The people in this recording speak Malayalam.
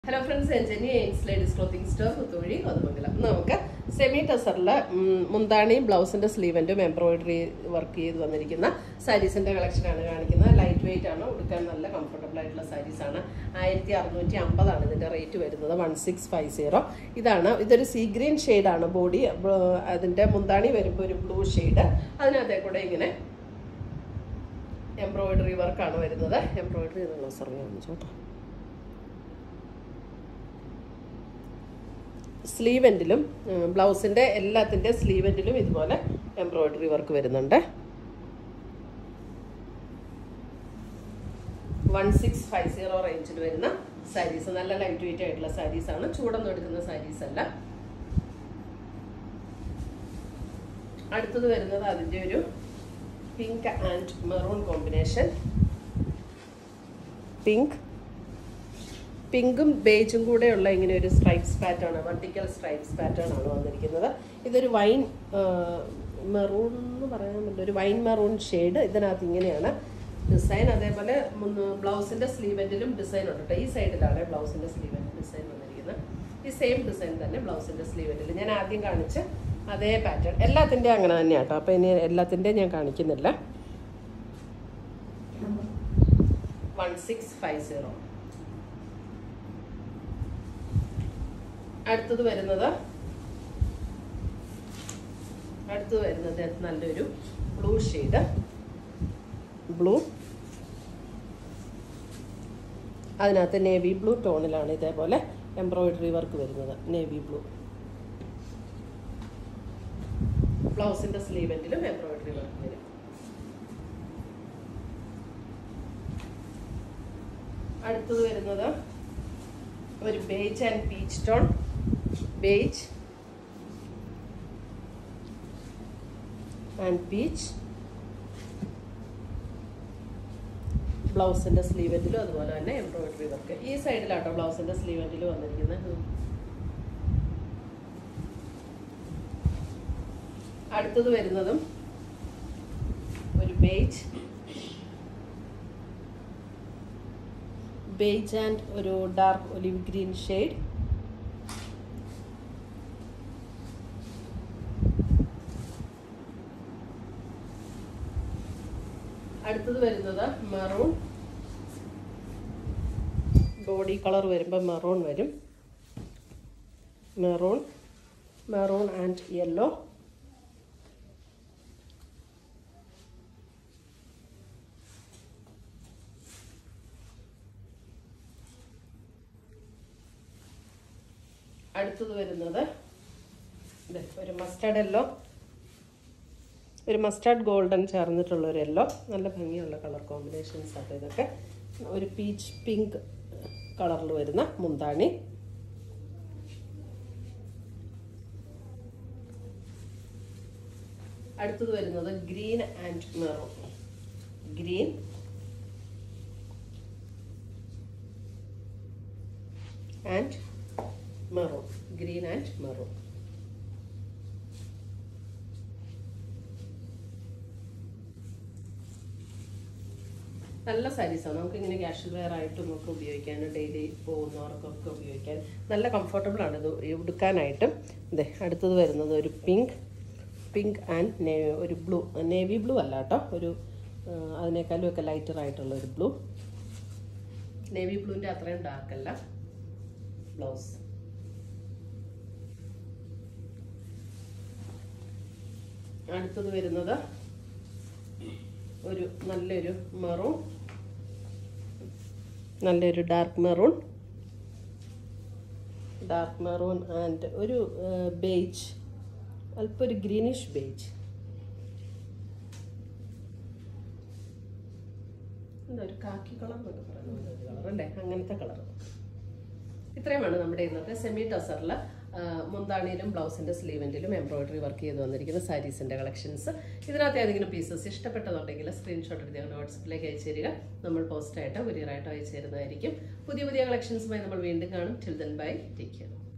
ഹലോ ഫ്രണ്ട്സ് എൻജനി എയിൻസ് ladies clothing store Puthuvazhi Kothamangalam നമുക്ക് സെമി ടസറിൽ മുന്താണിയും ബ്ലൗസിന്റെ സ്ലീവൻറ്റും എംബ്രോയിഡറി വർക്ക് ചെയ്ത് വന്നിരിക്കുന്ന സാരീസിന്റെ കളക്ഷനാണ് കാണിക്കുന്നത് ലൈറ്റ് വെയിറ്റ് ആണ് ഉടുക്കാൻ നല്ല കംഫർട്ടബിൾ ആയിട്ടുള്ള സാരീസ് ആണ് ആയിരത്തി അറുന്നൂറ്റി അമ്പതാണ് ഇതിന്റെ റേറ്റ് വരുന്നത് വൺ സിക്സ് ഫൈവ് സീറോ ഇതാണ് ഇതൊരു സീ ഗ്രീൻ ഷെയ്ഡാണ് ബോഡി അതിന്റെ മുന്താണി വരുമ്പോൾ ഒരു ബ്ലൂ ഷെയ്ഡ് അതിനകത്തെ കൂടെ ഇങ്ങനെ എംബ്രോയിഡറി വർക്കാണ് വരുന്നത് എംബ്രോയിഡറി എന്നുള്ള സർവേ ചോട്ടോ സ്ലീവെൻറ്റിലും ബ്ലൗസിൻ്റെ എല്ലാത്തിൻ്റെ സ്ലീവെൻറ്റിലും ഇതുപോലെ എംബ്രോയിഡറി വർക്ക് വരുന്നുണ്ട് വൺ സിക്സ് ഫൈവ് സീറോ റേഞ്ചിൽ വരുന്ന സാരീസ് നല്ല ലൈറ്റ് വെയിറ്റ് ആയിട്ടുള്ള സാരീസാണ് ചൂടൊന്നും എടുക്കുന്ന സാരീസ് അല്ല അടുത്തത് വരുന്നത് അതിൻ്റെ ഒരു pink and maroon combination pink പിങ്കും ബേജും കൂടെയുള്ള ഇങ്ങനെ ഒരു stripes pattern vertical stripes pattern ആണ് വന്നിരിക്കുന്നത് ഇതൊരു വൈൻ മെറൂൺ എന്ന് പറയാൻ പറ്റില്ല ഒരു വൈൻ മെറൂൺ ഷെയ്ഡ് ഇതിനകത്ത് ഇങ്ങനെയാണ് ഡിസൈൻ അതേപോലെ ബ്ലൗസിന്റെ സ്ലീവെന്റിലും ഡിസൈൻ ഉണ്ട് കേട്ടോ ഈ സൈഡിലാണ് ബ്ലൗസിന്റെ സ്ലീവെന്റ് ഡിസൈൻ വന്നിരിക്കുന്നത് ഈ സെയിം ഡിസൈൻ തന്നെ ബ്ലൗസിന്റെ സ്ലീവെന്റിൽ ഞാൻ ആദ്യം കാണിച്ച അതേ പാറ്റേൺ എല്ലാത്തിൻ്റെയും അങ്ങനെ തന്നെയാണ് കേട്ടോ അപ്പോൾ ഇനി എല്ലാത്തിൻ്റെയും ഞാൻ കാണിക്കുന്നില്ല വൺ സിക്സ് ഫൈവ് സീറോ അടുത്തത് വരുന്നത് അടുത്തത് വരുന്നത് നല്ലൊരു ബ്ലൂ ഷെയ്ഡ് ബ്ലൂ അതിനകത്ത് നേവി ബ്ലൂ ടോണിലാണ് ഇതേപോലെ എംബ്രോയിഡറി വർക്ക് വരുന്നത് നേവി ബ്ലൂ ബ്ലൗസിന്റെ സ്ലീവെന്റിലും എംബ്രോയിഡറി വർക്ക് വരും അടുത്തത് വരുന്നത് ഒരു beige and peach tone beige and peach ബ്ലൗസിന്റെ സ്ലീവെന്റിലും അതുപോലെ തന്നെ എംബ്രോയിഡറി വർക്ക് ഈ സൈഡിലാട്ടോ ബ്ലൗസിന്റെ സ്ലീവെന്റിൽ വന്നിരിക്കുന്നത് അടുത്തത് വരുന്നതും ഒരു ബേജ് ബേജ് ആൻഡ് ഒരു ഡാർക്ക് ഒലിവ് ഗ്രീൻ ഷെയ്ഡ് അടുത്തത് വരുന്നത് മെറൂൺ ബോഡി കളർ വരുമ്പോൾ മെറൂൺ വരും മെറൂൺ മെറൂൺ ആൻഡ് യെല്ലോ അടുത്തത് വരുന്നത് ഇത് ഒരു മസ്റ്റർഡ് യെല്ലോ ഒരു മസ്റ്റാർഡ് ഗോൾഡൻ ചേർന്നിട്ടുള്ള ഒരു യെല്ലോ നല്ല ഭംഗിയുള്ള കളർ കോമ്പിനേഷൻസ് ആണ് ഇതൊക്കെ ഒരു പീച്ച് പിങ്ക് കളറിൽ വരുന്ന മുന്താണി അടുത്തത് വരുന്നത് green and maroon green and maroon green and maroon നല്ല സാരീസാണ് നമുക്ക് ഇങ്ങനെ ക്യാഷ്വൽ വെയർ ആയിട്ടും ഒക്കെ ഉപയോഗിക്കാൻ ഡെയിലി പോകുന്നവർക്കൊക്കെ ഉപയോഗിക്കാൻ നല്ല കംഫർട്ടബിൾ ആണ് ഇത് ഉടുക്കാനായിട്ടും ഇതേ അടുത്തത് വരുന്നത് ഒരു പിങ്ക് പിങ്ക് ആൻഡ് ഒരു ബ്ലൂ നേവി ബ്ലൂ അല്ല കേട്ടോ ഒരു അതിനേക്കാളും ഒക്കെ ലൈറ്റർ ആയിട്ടുള്ള ഒരു ബ്ലൂ നേവി ബ്ലൂവിൻ്റെ അത്രയും ഡാർക്ക് അല്ല ബ്ലൗസ് അടുത്തത് വരുന്നത് ഒരു നല്ലൊരു മെറൂൺ നല്ലൊരു dark maroon dark maroon and ഒരു ബേജ് അല്പം ഒരു ഗ്രീനിഷ് ബേജ് എന്താ ഒരു കാക്കി കളർ എന്നൊക്കെ പറയുന്ന ഒരു കളർ അല്ലേ അങ്ങനത്തെ കളർ ഇത്രയുമാണ് നമ്മുടെ ഇന്നത്തെ സെമി ടസറിൽ മുന്താണിയിലും ബ്ലൗസിൻ്റെ സ്ലീവെൻറ്റിലും എംബ്രോയിഡറി വർക്ക് ചെയ്ത് വന്നിരിക്കുന്ന സാരീസിൻ്റെ കളക്ഷൻസ് ഇതിനകത്ത് ഏതെങ്കിലും പീസസ് ഇഷ്ടപ്പെട്ടതുണ്ടെങ്കിൽ സ്ക്രീൻഷോട്ട് എടുത്ത് ഞങ്ങളുടെ വാട്സപ്പിലേക്ക് അയച്ചു തരിക നമ്മൾ പോസ്റ്റായിട്ടോ കൊറിയറായിട്ടോ അയച്ചു തരുന്നതായിരിക്കും പുതിയ പുതിയ കളക്ഷൻസുമായി നമ്മൾ വീണ്ടും കാണും till then bye take care